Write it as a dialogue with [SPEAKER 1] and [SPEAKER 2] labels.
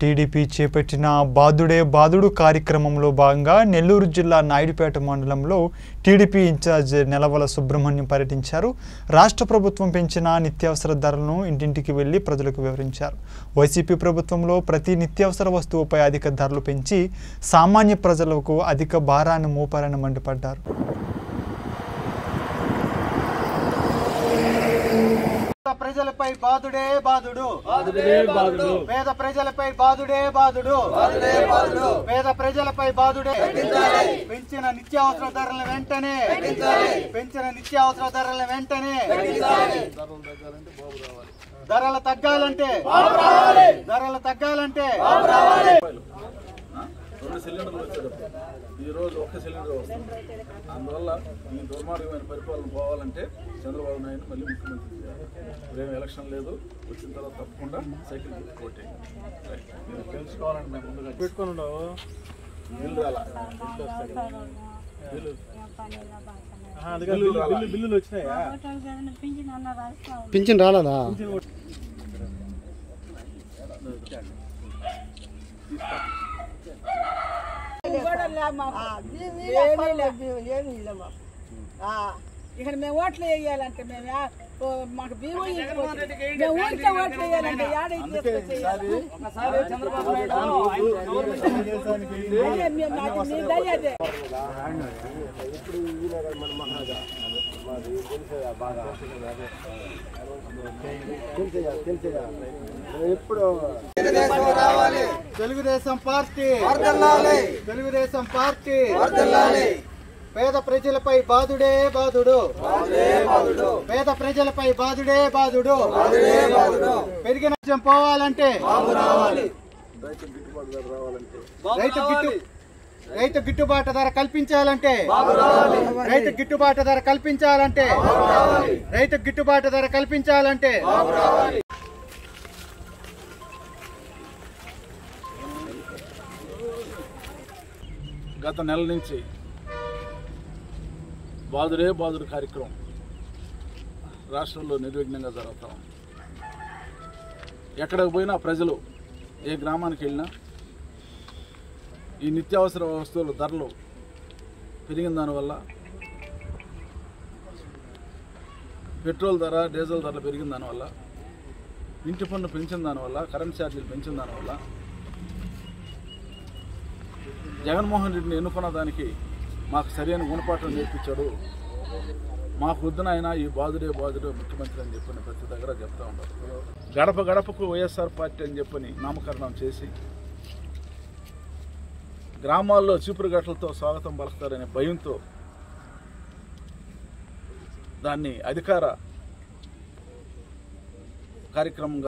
[SPEAKER 1] TDP చేపట్టిన బాదుడే బాదుడు కార్యక్రమంలో భాగంగా నెల్లూరు జిల్లా నాయుడుపేట మండలంలో టీడీపీ ఇన్ఛార్జ్ నెలవల సుబ్రహ్మణ్యం పర్యటించారు రాష్ట్ర ప్రభుత్వం పెంచిన నిత్యావసర ధరలను ఇంటింటికి వెళ్లి ప్రజలకు వివరించారు వైసీపీ ప్రభుత్వంలో ప్రతి నిత్యావసర వస్తువుపై అధిక ధరలు పెంచి సామాన్య ప్రజలకు అధిక భారాన్ని మోపారని మండిపడ్డారు
[SPEAKER 2] పేద ప్రజలపై బాధుడే బాధుడు
[SPEAKER 3] బాధుడే బాధుడు
[SPEAKER 2] పేద ప్రజలపై బాధుడే బాధుడు
[SPEAKER 3] బాధుడే బాధుడు
[SPEAKER 2] పేద ప్రజలపై బాధుడే పెంచిన నిత్యావసర ధరల వెంటనే పెంచిన నిత్యావసర ధరల వెంటనే ధరలు తగ్గాలంటే ధరలు తగ్గాలంటే
[SPEAKER 3] రెండు సిలిండర్లు వచ్చేటప్పుడు ఈ రోజు ఒక్క సిలిండర్ వస్తుంది అందువల్ల ఈ దుర్మార్గమైన పరిపాలన పోవాలంటే చంద్రబాబు నాయుడు మళ్ళీ ముఖ్యమంత్రి చేయాలి ఇప్పుడేం ఎలక్షన్ లేదు వచ్చిన తర్వాత తప్పకుండా సైకిల్ గుర్తు కోటే మీరు తెలుసుకోవాలంటే మేము ముందుగా పెట్టుకుని బిల్లు రాలా బిల్లు బిల్లు రాలా
[SPEAKER 2] బిల్లులు వచ్చినాయా
[SPEAKER 4] పింఛన్ రాలేదా
[SPEAKER 5] ఇక్కడ మేము ఓట్లు వేయాలంటే మేము యా- ఓ మాకు భీమా ఇవ్వకపోతే మేము ఊరికే ఓట్లు వేయాలంటే యాడ తీసుకొచ్చేయాలి అదే మేము అది మీ దయ అదే
[SPEAKER 2] తెలుగుదేశం పార్టీ తెలుగుదేశం పార్టీ పేద ప్రజలపై బాధుడే బాధుడు పేద ప్రజలపై బాధుడే బాధుడు పెరిగిన రాజ్యం పోవాలంటే రైతు గిట్టు రైతు గిట్టుబాటు ధర కల్పించాలంటే రైతు గిట్టుబాటు ధర కల్పించాలంటే రైతు గిట్టుబాటు ధర కల్పించాలంటే
[SPEAKER 3] గత నెల నుంచి బాదురే బాదురు కార్యక్రమం రాష్ట్రంలో నిర్విఘ్నంగా జరుగుతా ఉంది ఎక్కడికి పోయినా ప్రజలు ఏ గ్రామానికి వెళ్ళినా ఈ నిత్యావసర వస్తువుల ధరలు పెరిగిన దానివల్ల పెట్రోల్ ధర డీజిల్ ధరలు పెరిగిన దానివల్ల ఇంటి పన్ను పెంచిన దానివల్ల కరెంట్ ఛార్జీలు పెంచిన దానివల్ల జగన్మోహన్ రెడ్డిని ఎన్నుకున్న దానికి మాకు సరైన గుణపాఠం నేర్పించాడు మాకు వద్దున ఆయన ఈ బాధుడే బాధుడే ముఖ్యమంత్రి అని చెప్పని ప్రతి దగ్గర చెప్తా ఉంటారు గడప గడపకు వైఎస్ఆర్ పార్టీ అని చెప్పని నామకరణం చేసి గ్రామాల్లో చీపురు గట్లతో స్వాగతం పలుకుతారనే భయంతో దాన్ని అధికార కార్యక్రమంగా